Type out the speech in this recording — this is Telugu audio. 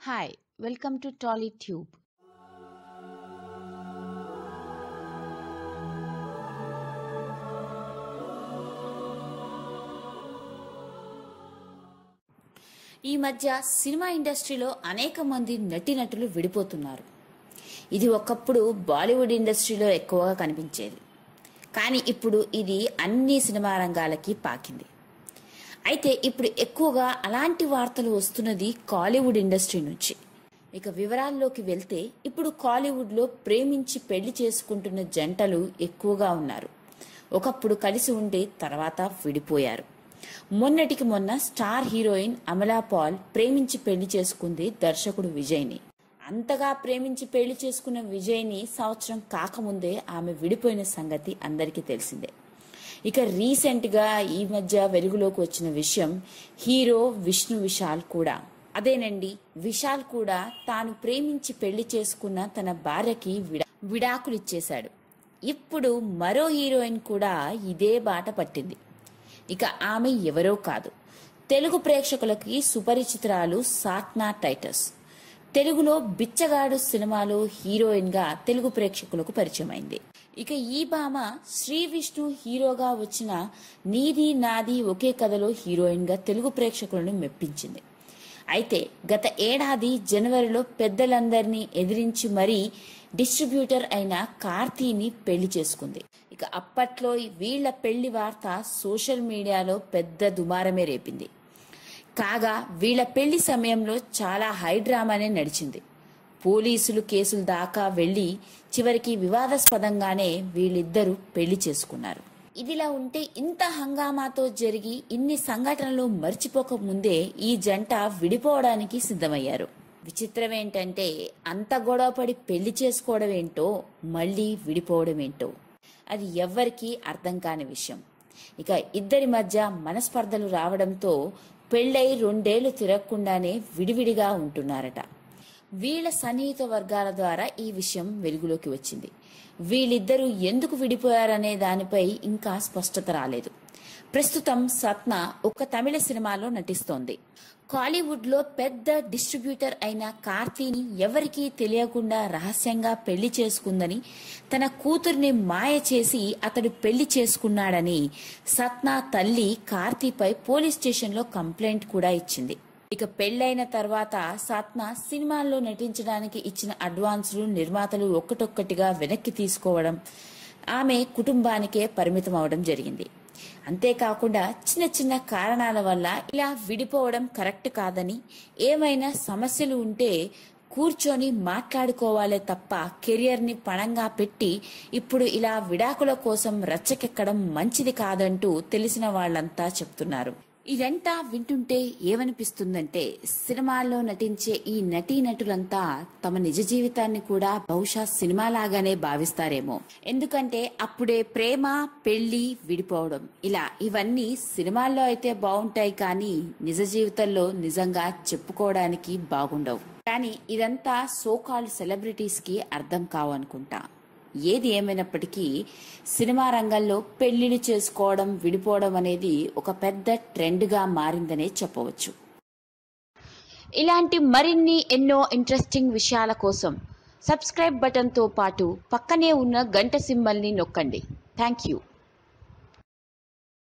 Hi, welcome to TollyTube. ఈ మధ్య సినిమా ఇండస్ట్రీలో అనేక మంది నటీనటులు విడిపోతున్నారు ఇది ఒకప్పుడు బాలీవుడ్ ఇండస్ట్రీలో ఎక్కువగా కనిపించేది కానీ ఇప్పుడు ఇది అన్ని సినిమా రంగాలకి పాకింది అయితే ఇప్పుడు ఎక్కువగా అలాంటి వార్తలు వస్తున్నది కాలీవుడ్ ఇండస్ట్రీ నుంచి ఇక వివరాల్లోకి వెళ్తే ఇప్పుడు కాలీవుడ్లో ప్రేమించి పెళ్లి చేసుకుంటున్న జంటలు ఎక్కువగా ఉన్నారు ఒకప్పుడు కలిసి ఉండి తర్వాత విడిపోయారు మొన్నటికి మొన్న స్టార్ హీరోయిన్ అమలా పాల్ ప్రేమించి పెళ్లి చేసుకుంది దర్శకుడు విజయ్ని అంతగా ప్రేమించి పెళ్లి చేసుకున్న విజయ్ని సంవత్సరం కాకముందే ఆమె విడిపోయిన సంగతి అందరికీ తెలిసిందే ఇక రీసెంట్ గా ఈ మధ్య వెలుగులోకి వచ్చిన విషయం హీరో విష్ణు విశాల్ కూడా అదేనండి విశాల్ కూడా తాను ప్రేమించి పెళ్లి చేసుకున్న తన భార్యకి విడా విడాకులిచ్చేశాడు ఇప్పుడు మరో హీరోయిన్ కూడా ఇదే బాట పట్టింది ఇక ఆమె ఎవరో కాదు తెలుగు ప్రేక్షకులకి సుపరిచితురాలు సాట్నా టైటస్ తెలుగులో బిచ్చగాడు సినిమాలో హీరోయిన్ గా తెలుగు ప్రేక్షకులకు పరిచయమైంది ఇక ఈ భామ శ్రీ విష్ణు హీరోగా వచ్చిన నీది నాది ఒకే కథలో హీరోయిన్ గా తెలుగు ప్రేక్షకులను మెప్పించింది అయితే గత ఏడాది జనవరిలో పెద్దలందరినీ ఎదిరించి మరీ డిస్ట్రిబ్యూటర్ అయిన కార్తీని పెళ్లి చేసుకుంది ఇక అప్పట్లో వీళ్ల పెళ్లి వార్త సోషల్ మీడియాలో పెద్ద దుమారమే రేపింది కాగా వీళ్ల పెళ్లి సమయంలో చాలా హై డ్రామానే నడిచింది పోలీసులు కేసులు దాకా వెళ్లి చివరికి వివాదాస్పదంగానే వీళ్ళిద్దరూ పెళ్లి చేసుకున్నారు ఇదిలా ఉంటే ఇంత హంగామాతో జరిగి ఇన్ని సంఘటనలు మర్చిపోక ముందే ఈ జంట విడిపోవడానికి సిద్ధమయ్యారు విచిత్రం ఏంటంటే అంత గొడవపడి పెళ్లి చేసుకోవడం ఏంటో మళ్ళీ విడిపోవడం ఏంటో అది ఎవ్వరికీ అర్థం కాని విషయం ఇక ఇద్దరి మధ్య మనస్పర్ధలు రావడంతో పెళ్ళై రెండేళ్లు తిరగకుండానే విడివిడిగా ఉంటున్నారట వీళ్ళ సన్నిహిత వర్గాల ద్వారా ఈ విషయం వెలుగులోకి వచ్చింది వీళ్ళిద్దరూ ఎందుకు విడిపోయారనే దానిపై ఇంకా స్పష్టత రాలేదు ప్రస్తుతం సత్న ఒక తమిళ సినిమాలో నటిస్తోంది కాలీవుడ్ లో పెద్ద డిస్ట్రిబ్యూటర్ అయిన కార్తీని ఎవరికీ తెలియకుండా రహస్యంగా పెళ్లి చేసుకుందని తన కూతుర్ని మాయ చేసి అతడు పెళ్లి చేసుకున్నాడని సత్నా తల్లి కార్తీపై పోలీస్ స్టేషన్లో కంప్లైంట్ కూడా ఇచ్చింది ఇక పెళ్లైన తర్వాత సత్న సినిమాల్లో నటించడానికి ఇచ్చిన అడ్వాన్సులు నిర్మాతలు ఒక్కటొక్కటిగా వెనక్కి తీసుకోవడం ఆమె కుటుంబానికే పరిమితం అవడం జరిగింది అంతేకాకుండా చిన్న చిన్న కారణాల వల్ల ఇలా విడిపోవడం కరెక్ట్ కాదని ఏమైనా సమస్యలు ఉంటే కూర్చొని మాట్లాడుకోవాలే తప్ప కెరియర్ ని పణంగా పెట్టి ఇప్పుడు ఇలా విడాకుల కోసం రచ్చకెక్కడం మంచిది కాదంటూ తెలిసిన వాళ్ళంతా చెప్తున్నారు ఇదంతా వింటుంటే ఏమనిపిస్తుందంటే సినిమాల్లో నటించే ఈ నటీనటులంతా తమ నిజ జీవితాన్ని కూడా బహుశా సినిమాలాగానే భావిస్తారేమో ఎందుకంటే అప్పుడే ప్రేమ పెళ్లి విడిపోవడం ఇలా ఇవన్నీ సినిమాల్లో అయితే బాగుంటాయి కానీ నిజ జీవితంలో నిజంగా చెప్పుకోవడానికి బాగుండవు కానీ ఇదంతా సోకాల్డ్ సెలబ్రిటీస్ కి అర్థం కావనుకుంటా ఏది ఏమైనప్పటికీ సినిమా రంగంలో పెళ్లిళ్ళు చేసుకోవడం విడిపోవడం అనేది ఒక పెద్ద ట్రెండ్గా మారిందనే చెప్పవచ్చు ఇలాంటి మరిన్ని ఎన్నో ఇంట్రెస్టింగ్ విషయాల కోసం సబ్స్క్రైబ్ బటన్తో పాటు పక్కనే ఉన్న గంట సింబల్ని నొక్కండి థ్యాంక్ యూ